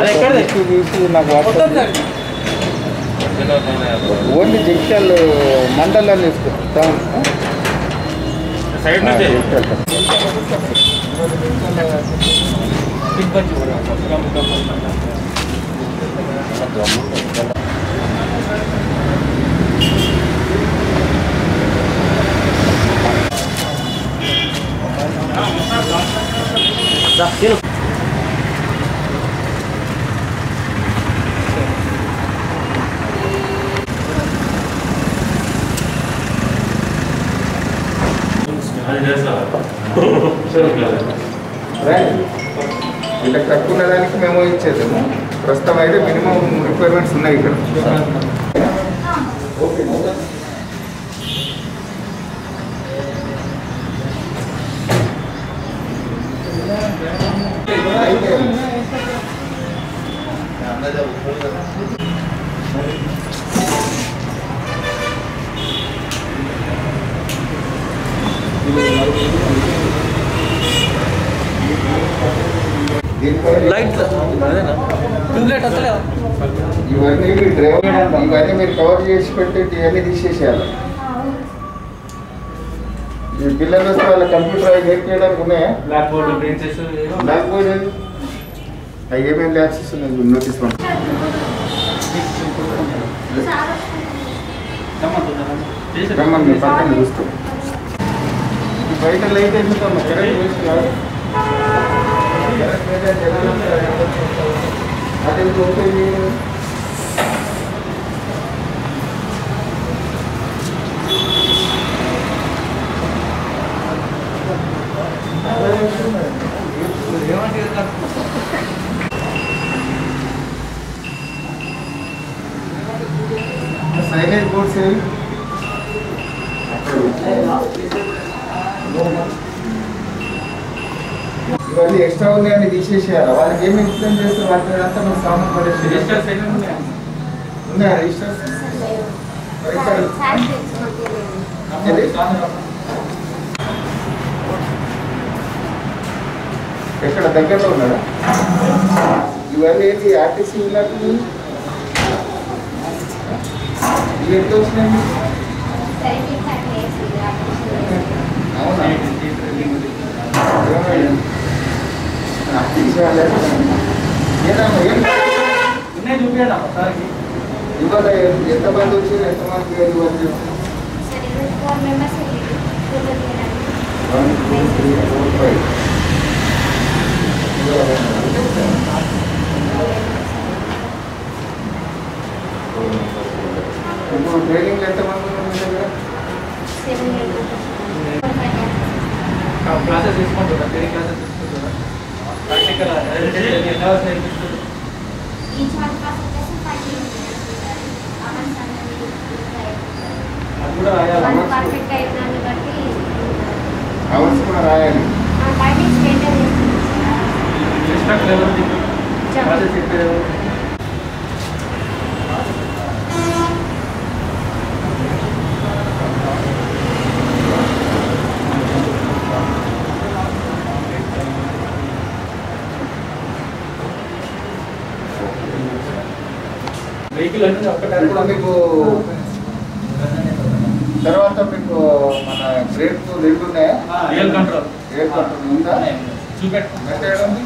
అది ఎక్కడిది? లిస్ట్ తీసి నాకు మొత్తం వాట్సాప్ సార్ ఓన్లీ జగిత్యాల మండలాన్ని తీసుకుంటాం సైడ్ నుంచి అది చేస్తా వీళ్ళకి తక్కువ ఉన్నదానికి మేము ఇచ్చేద్దాము ప్రస్తుతం అయితే మినిమం రిక్వైర్మెంట్స్ ఉన్నాయి ఇక్కడ ఓకే లైట్ అదేనా ట్యూబ్లైట్ వస్తలేదా ఇవన్నీ మీ డ్రైవర్ ఇవన్నీ మీరు కవర్ చేసి పెట్టి ఇవన్నీ తీసేసేయాలి ఈ పిల్లలు వస్తే వాళ్ళ కంప్యూటర్ అవి నేర్పించడానికి ఉన్నాయా బ్లాక్ బోర్డ్ ప్రిన్సెస్ బ్లాక్ బోర్డ్ ఏది? అవి ఏమేమి ల్యాబ్సెస్ ఉన్నాయి నోటీస్ పంపి రమ్మని మీ పక్కన చూస్తాం ఈ బయట లైట్ ఎందుకమ్మా కరెక్ట్ వేసి కాదు కరెక్ట్ వేసి అదే ఓకే మీరు సైలేజ్ బోర్డ్స్ ఏవి ఇవన్నీ ఎక్స్ట్రా ఉన్నాయని తీసేసేయాలి వాళ్ళకి ఏమి ఎక్స్ప్లెయిన్ చేస్తారు వాటి అంతా మనం సామాన్ పడేసి ఉన్నాయా రిజిస్టర్స్ ఎక్కడ దగ్గరలో ఉన్నారా ఇవన్నీ ఏంటి ఆర్టీసీ ఉన్నట్టు ఇవి ఎంత వచ్చినాయి అవునా ఆర్టీసీ వాళ్ళే ఏదమ్మా ఏం ఉన్నాయి చూపించండి ఒకసారికి ఇవాళ ఎంతమంది వచ్చారు ఎంతమంది వేరు వచ్చారు one two three four five ఇప్పుడు ట్రైనింగ్ ఎంతమంది ఉన్నారు మీ దగ్గర క్లాసెస్ తీసుకుంటారా థియరీ క్లాసెస్ తీసుకుంటారా ప్రాక్టికల్ ఎన్ని అవర్స్ నేర్పిస్తారు అది కూడా రాయాలి పర్ఫెక్ట్ అయిపోయినాన్ని బట్టి అవర్స్ కూడా రాయాలి టైమింగ్స్ మెయింటైన్ ఇన్స్ట్రక్టర్ ఎవరు క్లాసెస్ చెప్పేది ఎవరు వెహికల్ అనేది ఒక్కటే ఇప్పుడు మీకు తర్వాత మీకు మన బ్రేక్ రెండు ఉన్నాయా రియల్ కంట్రోల్ బ్రేక్ కంట్రోల్ ఉందా చూపెట్టు మెథడ్ ఉంది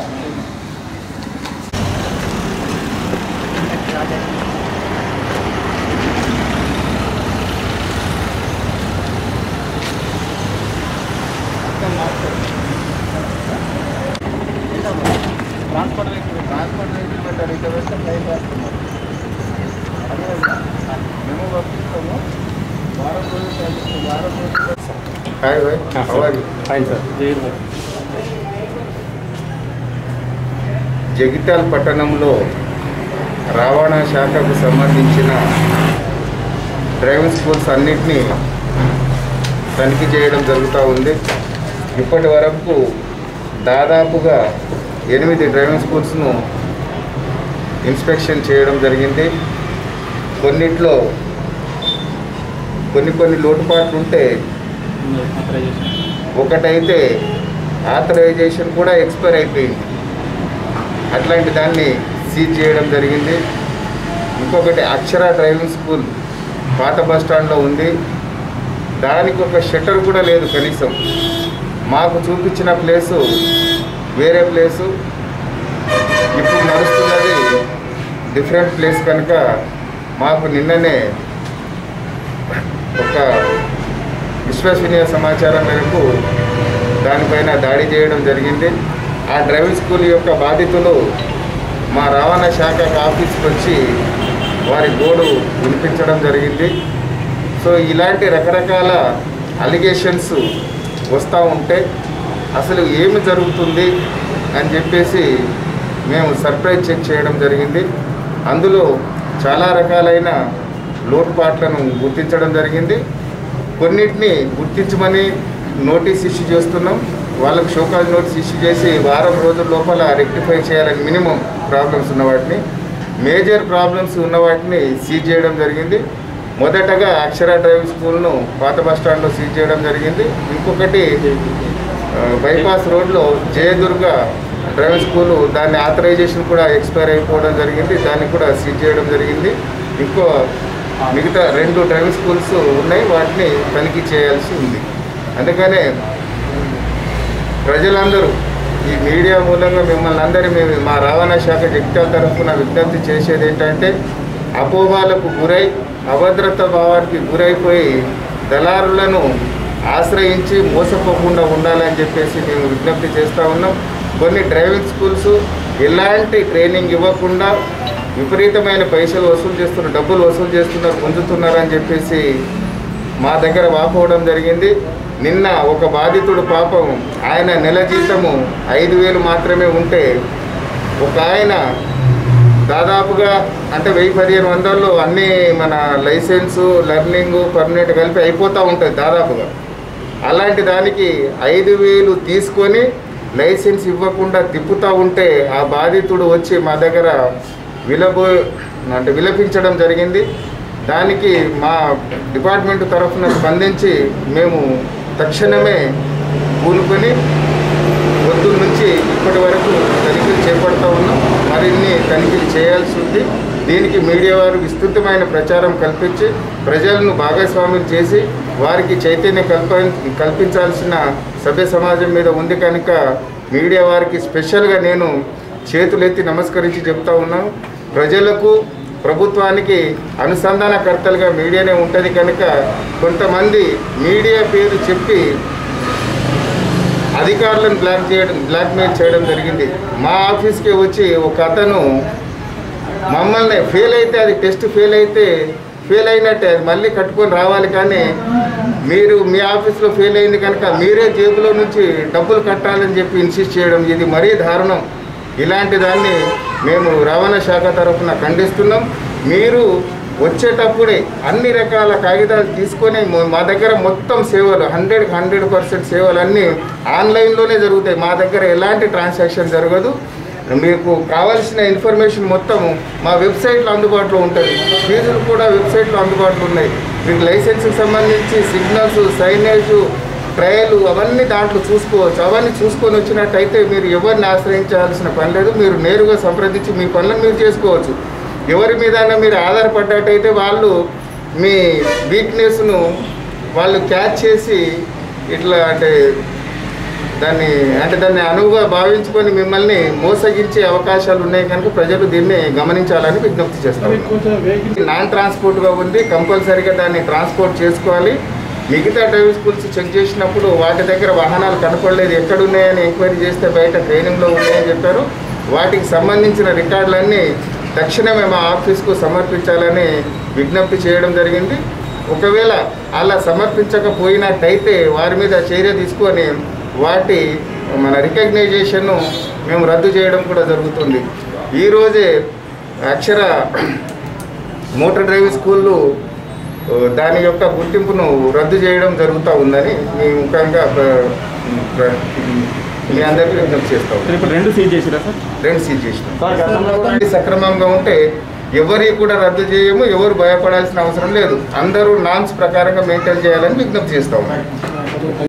ట్రాన్స్పోర్ట్ వెహికల్ ట్రాన్స్పోర్ట్ వెహికల్ పెట్టారు ఇక్కడ వస్తే ఫ్లైట్ వేస్తున్నారు అదే మేము పంపిస్తాము వారం రోజులు పంపిస్తాం వారం రోజులు హాయ్ భాయ్ how are you fine sir Jagtial పట్టణంలో రవాణా శాఖకు సంబంధించిన డ్రైవింగ్ స్కూల్స్ అన్నింటినీ తనిఖీ చేయడం జరుగుతూ ఉంది ఇప్పటి వరకు దాదాపుగా ఎనిమిది డ్రైవింగ్ స్కూల్స్ను ఇన్స్పెక్షన్ చేయడం జరిగింది కొన్నిట్లో కొన్ని కొన్ని లోటుపాట్లు ఉంటే ఒకటైతే ఆథరైజేషన్ కూడా ఎక్స్పైర్ అయిపోయింది అట్లాంటి దాన్ని సీజ్ చేయడం జరిగింది ఇంకొకటి అక్షర డ్రైవింగ్ స్కూల్ పాత బస్ స్టాండ్లో ఉంది దానికి ఒక షట్టర్ కూడా లేదు కనీసం మాకు చూపించిన ప్లేసు వేరే ప్లేసు ఇప్పుడు నడుస్తున్నది డిఫరెంట్ ప్లేస్ కనుక మాకు నిన్ననే ఒక విశ్వసనీయ సమాచారం మేరకు దానిపైన దాడి చేయడం జరిగింది ఆ డ్రైవింగ్ స్కూల్ యొక్క బాధితులు మా రవాణా శాఖ ఆఫీస్కి వచ్చి వారి గోడు వినిపించడం జరిగింది సో ఇలాంటి రకరకాల అలిగేషన్స్ వస్తూ ఉంటే అసలు ఏమి జరుగుతుంది అని చెప్పేసి మేము సర్ప్రైజ్ చెక్ చేయడం జరిగింది అందులో చాలా రకాలైన లోటుపాట్లను గుర్తించడం జరిగింది కొన్నిటిని గుర్తించమని నోటీస్ ఇష్యూ చేస్తున్నాం వాళ్ళకు షోకాజ్ నోటీస్ ఇష్యూ చేసి వారం రోజుల లోపల రెక్టిఫై చేయాలని మినిమం ప్రాబ్లమ్స్ ఉన్న వాటిని మేజర్ ప్రాబ్లమ్స్ ఉన్న వాటిని సీజ్ చేయడం జరిగింది మొదటగా అక్షర డ్రైవింగ్ స్కూల్ను పాత బస్ స్టాండ్లో సీజ్ చేయడం జరిగింది ఇంకొకటి ఆ, బైపాస్ రోడ్లో జయదుర్గ డ్రైవింగ్ స్కూలు దాని ఆథరైజేషన్ కూడా ఎక్స్పైర్ అయిపోవడం జరిగింది దాన్ని కూడా సీజ్ చేయడం జరిగింది ఇంకో మిగతా రెండు డ్రైవింగ్ స్కూల్స్ ఉన్నాయి వాటిని తనిఖీ చేయాల్సి ఉంది అందుకనే ప్రజలందరూ ఈ మీడియా మూలంగా మిమ్మల్ని అందరి మేము మా రవాణా శాఖ జగిత్యాల తరఫున విజ్ఞప్తి చేసేది ఏంటంటే అపోహాలకు గురై అభద్రత భావానికి గురైపోయి దళారులను ఆశ్రయించి మోసపోకుండా ఉండాలని చెప్పేసి మేము విజ్ఞప్తి చేస్తూ ఉన్నాం కొన్ని డ్రైవింగ్ స్కూల్స్ ఎలాంటి ట్రైనింగ్ ఇవ్వకుండా విపరీతమైన పైసలు వసూలు చేస్తున్నారు డబ్బులు వసూలు చేస్తున్నారు పొందుతున్నారని చెప్పేసి మా దగ్గర వాపోవడం జరిగింది నిన్న ఒక బాధితుడు పాపం ఆయన నెల జీతము ఐదు వేలు మాత్రమే ఉంటే ఒక ఆయన దాదాపుగా అంటే వెయ్యి పదిహేను వందల్లో అన్ని మన లైసెన్సు లర్నింగ్ పర్మనెంట్ కలిపి అయిపోతూ ఉంటుంది దాదాపుగా అలాంటి దానికి ఐదు వేలు తీసుకొని లైసెన్స్ ఇవ్వకుండా తిప్పుతూ ఉంటే ఆ బాధితుడు వచ్చి మా దగ్గర విలబో అంటే విలపించడం జరిగింది దానికి మా డిపార్ట్మెంట్ తరఫున స్పందించి మేము తక్షణమే కూనుకొని పొద్దున్న నుంచి ఇప్పటి వరకు తనిఖీలు చేపడతా ఉన్నాం మరిన్ని తనిఖీలు చేయాల్సి ఉంది దీనికి మీడియా వారు విస్తృతమైన ప్రచారం కల్పించి ప్రజలను భాగస్వామ్యం చేసి వారికి చైతన్యం కల్ప కల్పించాల్సిన సభ్య సమాజం మీద ఉంది కనుక మీడియా వారికి స్పెషల్గా నేను చేతులెత్తి నమస్కరించి చెప్తా ఉన్నాను ప్రజలకు ప్రభుత్వానికి అనుసంధానకర్తలుగా మీడియానే ఉంటుంది కనుక కొంతమంది మీడియా పేరు చెప్పి అధికారులను బ్లాక్ చేయడం బ్లాక్మెయిల్ చేయడం జరిగింది మా ఆఫీస్కి వచ్చి ఒక అతను మమ్మల్ని ఫెయిల్ అయితే అది టెస్ట్ ఫెయిల్ అయితే ఫెయిల్ అయినట్టే అది మళ్ళీ కట్టుకొని రావాలి కానీ మీరు మీ ఆఫీస్లో ఫెయిల్ అయింది కనుక మీరే జేబులో నుంచి డబ్బులు కట్టాలని చెప్పి ఇన్సిస్ట్ చేయడం ఇది మరీ దారుణం ఇలాంటి దాన్ని మేము రవాణా శాఖ తరఫున ఖండిస్తున్నాం మీరు వచ్చేటప్పుడే అన్ని రకాల కాగితాలు తీసుకొని మొ- మా దగ్గర మొత్తం సేవలు హండ్రెడ్ హండ్రెడ్ పర్సెంట్ సేవలు అన్నీ ఆన్లైన్లోనే జరుగుతాయి మా దగ్గర ఎలాంటి ట్రాన్సాక్షన్ జరగదు మీకు కావాల్సిన ఇన్ఫర్మేషన్ మొత్తం మా వెబ్సైట్లో అందుబాటులో ఉంటుంది ఫీజులు కూడా వెబ్సైట్లో అందుబాటులో ఉన్నాయి మీకు లైసెన్స్కి సంబంధించి సిగ్నల్స్ సైనేజ్ ట్రయల్ అవన్నీ దాంట్లో చూసుకోవచ్చు అవన్నీ చూసుకొని వచ్చినట్టయితే మీరు ఎవరిని ఆశ్రయించాల్సిన పని లేదు మీరు నేరుగా సంప్రదించి మీ పనులను మీరు చేసుకోవచ్చు ఎవరి మీద మీరు ఆధారపడ్డట్టయితే వాళ్ళు మీ వీక్నెస్ను వాళ్ళు క్యాచ్ చేసి ఇట్లా అంటే దాన్ని అంటే దాన్ని అనువుగా భావించుకొని మిమ్మల్ని మోసగించే అవకాశాలు ఉన్నాయి కనుక ప్రజలు దీన్ని గమనించాలని విజ్ఞప్తి చేస్తాం నాన్ ట్రాన్స్పోర్ట్గా ఉంది కంపల్సరీగా దాన్ని ట్రాన్స్పోర్ట్ చేసుకోవాలి మిగతా డ్రైవింగ్ స్కూల్స్ చెక్ చేసినప్పుడు వాటి దగ్గర వాహనాలు కనపడలేదు ఎక్కడ ఉన్నాయని ఎంక్వైరీ చేస్తే బయట ట్రైనింగ్లో ఉన్నాయని చెప్పారు వాటికి సంబంధించిన రికార్డులన్నీ తక్షణమే మా ఆఫీస్కు సమర్పించాలని విజ్ఞప్తి చేయడం జరిగింది ఒకవేళ అలా సమర్పించకపోయినట్టయితే వారి మీద చర్య తీసుకొని వాటి మన రికగ్నైజేషన్ను మేము రద్దు చేయడం కూడా జరుగుతుంది ఈరోజే అక్షర మోటార్ డ్రైవింగ్ స్కూళ్ళు ఆ, దాని యొక్క గుర్తింపును రద్దు చేయడం జరుగుతూ ఉందని మీ ముఖంగా ప్ర- ప్ర- మీ అందరికీ విజ్ఞప్తి చేస్తాం సార్ ఇప్పుడు రెండు సీజ్ చేసిరా సార్ రెండు సీజ్ చేసినాం ఇది సక్రమంగా ఉంటే ఎవరి కూడా రద్దు చేయము ఎవరు భయపడాల్సిన అవసరం లేదు అందరూ నామ్స్ ప్రకారంగా మెయింటైన్ చేయాలని విజ్ఞప్తి చేస్తాం